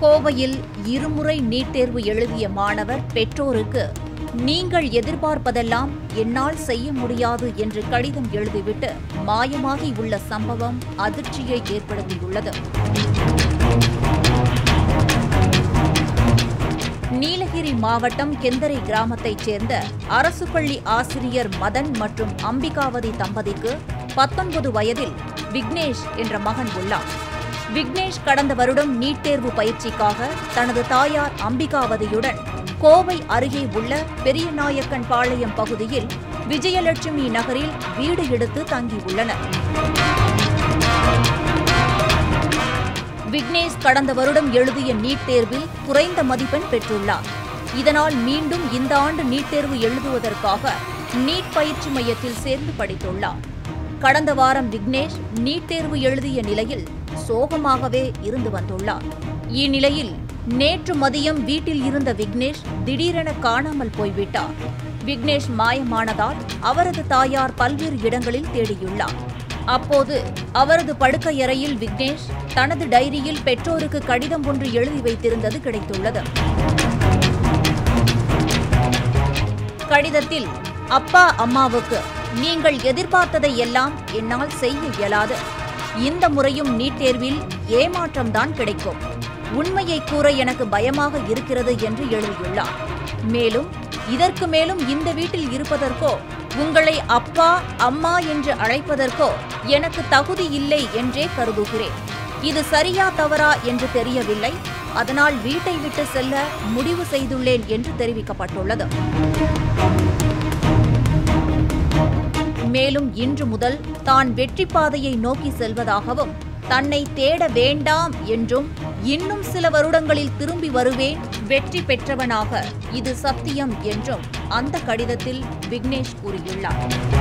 கோவையில் இருமுறை நீட் தேர்வு எழுதிய மாணவர் பெற்றோருக்கு நீங்கள் எதிர்பார்ப்பதெல்லாம் என்னால் செய்ய முடியாது என்று கடிதம் எழுதிவிட்டு மாயமாகி உள்ள சம்பவம் அதிர்ச்சியை ஏற்படுத்தியுள்ளது நீலகிரி மாவட்டம் கெந்தரை கிராமத்தைச் சேர்ந்த அரசு பள்ளி ஆசிரியர் மதன் மற்றும் அம்பிகாவதி தம்பதிக்கு பத்தொன்பது வயதில் விக்னேஷ் என்ற மகன் உள்ளார் விக்னேஷ் கடந்த வருடம் நீட் தேர்வு பயிற்சிக்காக தனது தாயார் அம்பிகாவதியுடன் கோவை அருகே உள்ள பெரியநாயக்கன் பாளையம் பகுதியில் விஜயலட்சுமி நகரில் வீடு எடுத்து தங்கியுள்ளனர் விக்னேஷ் கடந்த வருடம் எழுதிய நீட் தேர்வில் குறைந்த மதிப்பெண் பெற்றுள்ளார் இதனால் மீண்டும் இந்த ஆண்டு நீட் தேர்வு எழுதுவதற்காக நீட் பயிற்சி மையத்தில் சேர்ந்து படித்துள்ளார் கடந்த வாரம் விக்னேஷ் நீட் தேர்வு எழுதிய நிலையில் சோகமாகவே இருந்து வந்துள்ளார் இந்நிலையில் நேற்று மதியம் வீட்டில் இருந்த விக்னேஷ் திடீரென காணாமல் போய்விட்டார் விக்னேஷ் மாயமானதால் அவரது தாயார் பல்வேறு இடங்களில் தேடியுள்ளார் அப்போது அவரது படுக்கையறையில் விக்னேஷ் தனது டைரியில் பெற்றோருக்கு கடிதம் ஒன்று எழுதி வைத்திருந்தது கிடைத்துள்ளது கடிதத்தில் அப்பா அம்மாவுக்கு நீங்கள் எதிர்பார்த்ததை எல்லாம் என்னால் செய்ய இயலாது இந்த முறையும் நீட் தேர்வில் ஏமாற்றம்தான் கிடைக்கும் உண்மையை கூற எனக்கு பயமாக இருக்கிறது என்று எழுதியுள்ளார் மேலும் இதற்கு மேலும் இந்த வீட்டில் இருப்பதற்கோ உங்களை அப்பா அம்மா என்று அழைப்பதற்கோ எனக்கு தகுதி இல்லை என்றே கருதுகிறேன் இது சரியா தவறா என்று தெரியவில்லை அதனால் வீட்டை விட்டு செல்ல முடிவு செய்துள்ளேன் என்று தெரிவிக்கப்பட்டுள்ளது மேலும் இன்று முதல் தான் வெற்றி பாதையை நோக்கி செல்வதாகவும் தன்னை தேட வேண்டாம் என்றும் இன்னும் சில வருடங்களில் திரும்பி வருவேன் வெற்றி பெற்றவனாக இது சத்தியம் என்றும் அந்த கடிதத்தில் விக்னேஷ் கூறியுள்ளார்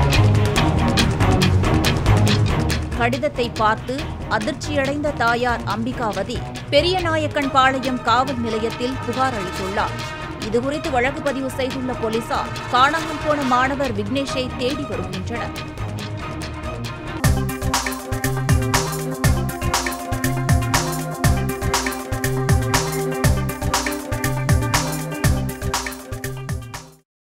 கடிதத்தை பார்த்து அதிர்ச்சியடைந்த தாயார் அம்பிகாவதி பெரியநாயக்கன் பாளையம் காவல் நிலையத்தில் புகார் அளித்துள்ளார் இதுகுறித்து வழக்கு பதிவு செய்துள்ள போலீசார் காணாமல் போன மாணவர் விக்னேஷை தேடி வருகின்றனர்